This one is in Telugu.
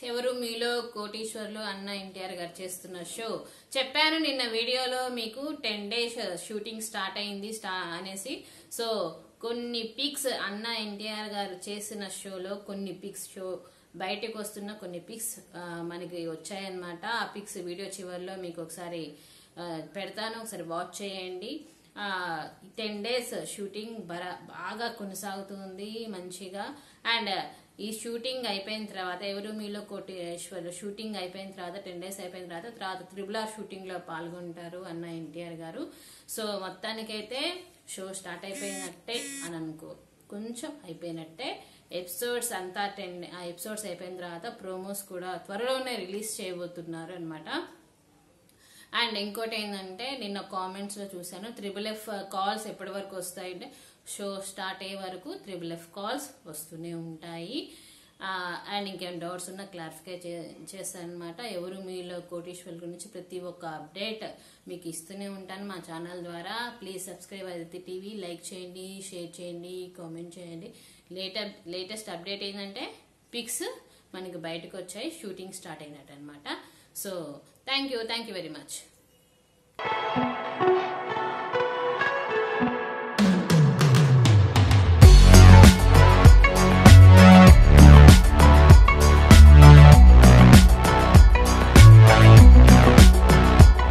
ఎవరు మీలో కోటీశ్వర్లు అన్న ఎన్టీఆర్ గారు చేస్తున్న షో చెప్పాను నిన్న వీడియోలో మీకు టెన్ డేస్ షూటింగ్ స్టార్ట్ అయింది స్టా అనేసి సో కొన్ని పిక్స్ అన్న ఎన్టీఆర్ గారు చేసిన షోలో కొన్ని పిక్స్ షో బయటకు వస్తున్న కొన్ని పిక్స్ మనకి వచ్చాయన్నమాట ఆ పిక్స్ వీడియో చివరిలో మీకు ఒకసారి ఆ, పెడతాను ఒకసారి వాచ్ చేయండి టెన్ డేస్ షూటింగ్ బరా బాగా కొనసాగుతుంది మంచిగా అండ్ ఈ షూటింగ్ అయిపోయిన తర్వాత ఎవరు మీలో కోటేశ్వర్ షూటింగ్ అయిపోయిన తర్వాత టెన్ డేస్ అయిపోయిన తర్వాత తర్వాత త్రిబుల్ ఆర్ షూటింగ్ లో పాల్గొంటారు అన్న ఎన్టీఆర్ గారు సో మొత్తానికైతే షో స్టార్ట్ అయిపోయినట్టే అని అనుకో కొంచెం అయిపోయినట్టే ఎపిసోడ్స్ అంతా టెన్ ఆ ఎపిసోడ్స్ అయిపోయిన తర్వాత ప్రోమోస్ కూడా త్వరలోనే రిలీజ్ చేయబోతున్నారు అనమాట అండ్ ఇంకోటి ఏంటంటే నిన్న కామెంట్స్ లో చూసాను త్రిబుల్ ఎఫ్ కాల్స్ ఎప్పటి వరకు వస్తాయంటే షో స్టార్ట్ అయ్యే వరకు త్రిబుల్ ఎఫ్ కాల్స్ వస్తూనే ఉంటాయి అండ్ ఇంకేం డౌట్స్ ఉన్నా క్లారిఫై చేస్తాను అనమాట ఎవరు మీలో కోటీశ్వర్ గురించి ప్రతి ఒక్క అప్డేట్ మీకు ఇస్తూనే ఉంటాను మా ఛానల్ ద్వారా ప్లీజ్ సబ్స్క్రైబ్ అయితే టీవీ లైక్ చేయండి షేర్ చేయండి కామెంట్ చేయండి లేటర్ లేటెస్ట్ అప్డేట్ ఏంటంటే పిక్స్ మనకి బయటకు వచ్చాయి షూటింగ్ స్టార్ట్ అయినట్టు అనమాట so thank you thank you very much